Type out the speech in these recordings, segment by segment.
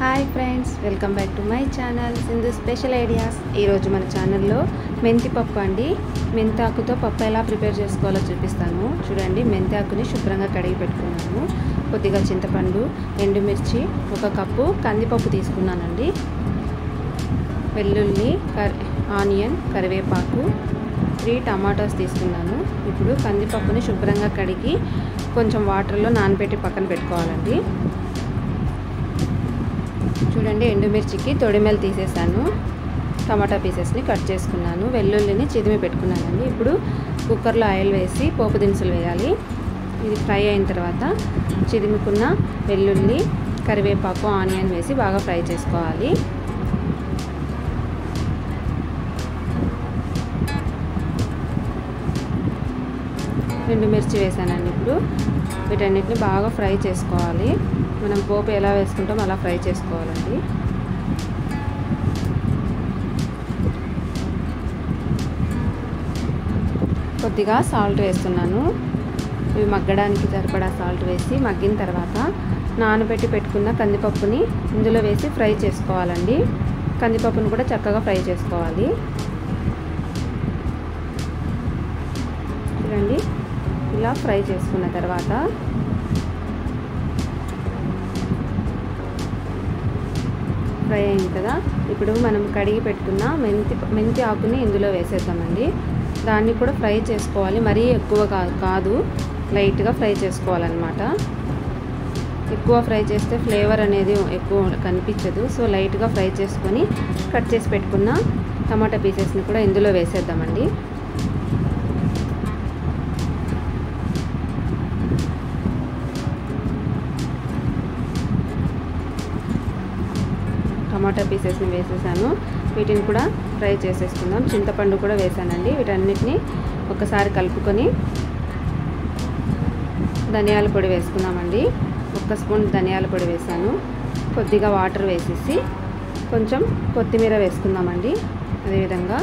hi friends welcome back to my channel Sindhu special ideas ఈరోజు మన ఛానల్లో మెంతి పప్పు అండి మెంతాకుతో పప్పు ఎలా ప్రిపేర్ చేసుకోవాలో చూపిస్తాను చూడండి మెంతాకుని శుభ్రంగా కడిగి పెట్టుకున్నాను కొద్దిగా చింతపండు ఎండుమిర్చి ఒక కప్పు కందిపప్పు తీసుకున్నానండి వెల్లుల్లి కర్ ఆనియన్ కరివేపాకు త్రీ టమాటాస్ తీసుకున్నాను ఇప్పుడు కందిపప్పుని శుభ్రంగా కడిగి కొంచెం వాటర్లో నానబెట్టి పక్కన పెట్టుకోవాలండి చూడండి ఎండుమిర్చికి తొడిమెలు తీసేసాను టమాటా పీసెస్ని కట్ చేసుకున్నాను వెల్లుల్లిని చిదిమి పెట్టుకున్నానండి ఇప్పుడు కుక్కర్లో ఆయిల్ వేసి పోపు దినుసులు వేయాలి ఇది ఫ్రై అయిన తర్వాత చిదిముకున్న వెల్లుల్లి కరివేపాకు ఆనియన్ వేసి బాగా ఫ్రై చేసుకోవాలి రెండు మిర్చి వేసానండి ఇప్పుడు వీటన్నిటిని బాగా ఫ్రై చేసుకోవాలి మనం పోపు ఎలా వేసుకుంటాం అలా ఫ్రై చేసుకోవాలండి కొద్దిగా సాల్ట్ వేస్తున్నాను ఇవి మగ్గడానికి సరిపడా సాల్ట్ వేసి మగ్గిన తర్వాత నానబెట్టి పెట్టుకున్న కందిపప్పుని ఇందులో వేసి ఫ్రై చేసుకోవాలండి కందిపప్పును కూడా చక్కగా ఫ్రై చేసుకోవాలి చూడండి ఇలా ఫ్రై చేసుకున్న తర్వాత ఫ్రై అయింది కదా ఇప్పుడు మనం కడిగి పెట్టుకున్న మెంతి మెంతి ఆకుని ఇందులో వేసేద్దామండి దాన్ని కూడా ఫ్రై చేసుకోవాలి మరీ ఎక్కువ కాదు లైట్గా ఫ్రై చేసుకోవాలన్నమాట ఎక్కువ ఫ్రై చేస్తే ఫ్లేవర్ అనేది ఎక్కువ కనిపించదు సో లైట్గా ఫ్రై చేసుకొని కట్ చేసి పెట్టుకున్న టమాటా పీసెస్ని కూడా ఇందులో వేసేద్దామండి టమాటా పీసెస్ని వేసేసాను వీటిని కూడా ఫ్రై చేసేసుకుందాం చింతపండు కూడా వేసానండి వీటన్నిటిని ఒకసారి కలుపుకొని ధనియాల పొడి వేసుకుందామండి ఒక్క స్పూన్ ధనియాల పొడి వేసాను కొద్దిగా వాటర్ వేసేసి కొంచెం కొత్తిమీర వేసుకుందామండి అదేవిధంగా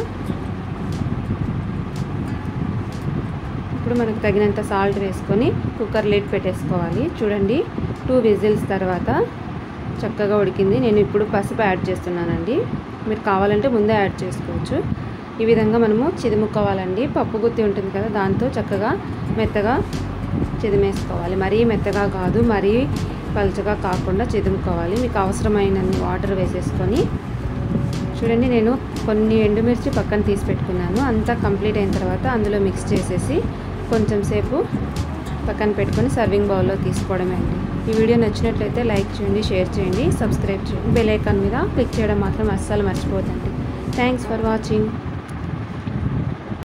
ఇప్పుడు మనకు తగినంత సాల్ట్ వేసుకొని కుక్కర్ లిడ్ పెట్టేసుకోవాలి చూడండి టూ విజిల్స్ తర్వాత చక్కగా ఉడికింది నేను ఇప్పుడు పసుపు యాడ్ చేస్తున్నానండి మీరు కావాలంటే ముందే యాడ్ చేసుకోవచ్చు ఈ విధంగా మనము చిదిముక్కోవాలండి పప్పు గుత్తి ఉంటుంది కదా దాంతో చక్కగా మెత్తగా చిదిమేసుకోవాలి మరీ మెత్తగా కాదు మరీ పలుచగా కాకుండా చిదుముకోవాలి మీకు అవసరమైనన్ని వాటర్ వేసేసుకొని చూడండి నేను కొన్ని ఎండుమిర్చి పక్కన తీసి పెట్టుకున్నాను అంతా కంప్లీట్ అయిన తర్వాత అందులో మిక్స్ చేసేసి కొంచెం సేపు పక్కన పెట్టుకొని సర్వింగ్ బౌల్లో తీసుకోవడమే అండి ఈ వీడియో నచ్చినట్లయితే లైక్ చేయండి షేర్ చేయండి సబ్స్క్రైబ్ చేయండి బెల్ ఐకాన్ మీద క్లిక్ చేయడం మాత్రం అస్సలు మర్చిపోతండి థ్యాంక్స్ ఫర్ వాచింగ్